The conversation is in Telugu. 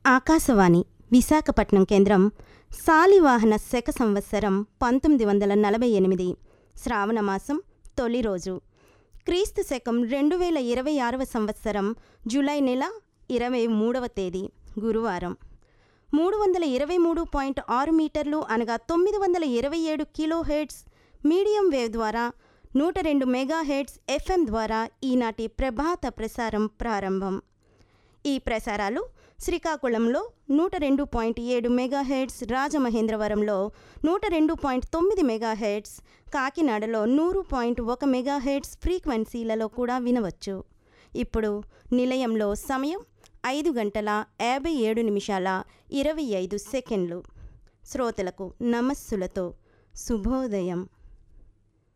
ఆకాశవాణి విశాఖపట్నం కేంద్రం శాలివాహన శక సంవత్సరం పంతొమ్మిది వందల నలభై ఎనిమిది శ్రావణ మాసం తొలి రోజు క్రీస్తు శకం రెండు వేల ఇరవై ఆరవ సంవత్సరం జూలై నెల ఇరవై మూడవ తేదీ గురువారం మూడు వందల ఇరవై మూడు పాయింట్ ఆరు మీటర్లు అనగా తొమ్మిది వందల ఇరవై ఏడు కిలో హెడ్స్ మీడియం వేవ్ ద్వారా నూట రెండు మెగా హెడ్స్ ఎఫ్ఎం ద్వారా ఈనాటి ప్రభాత ప్రసారం ప్రారంభం ఈ ప్రసారాలు శ్రీకాకుళంలో నూట రెండు పాయింట్ ఏడు మెగా హెడ్స్ రాజమహేంద్రవరంలో నూట రెండు పాయింట్ తొమ్మిది మెగా హెడ్స్ కాకినాడలో నూరు పాయింట్ ఒక మెగా హెడ్స్ ఫ్రీక్వెన్సీలలో కూడా వినవచ్చు ఇప్పుడు నిలయంలో సమయం ఐదు గంటల యాభై ఏడు నిమిషాల ఇరవై ఐదు సెకండ్లు శ్రోతలకు నమస్సులతో శుభోదయం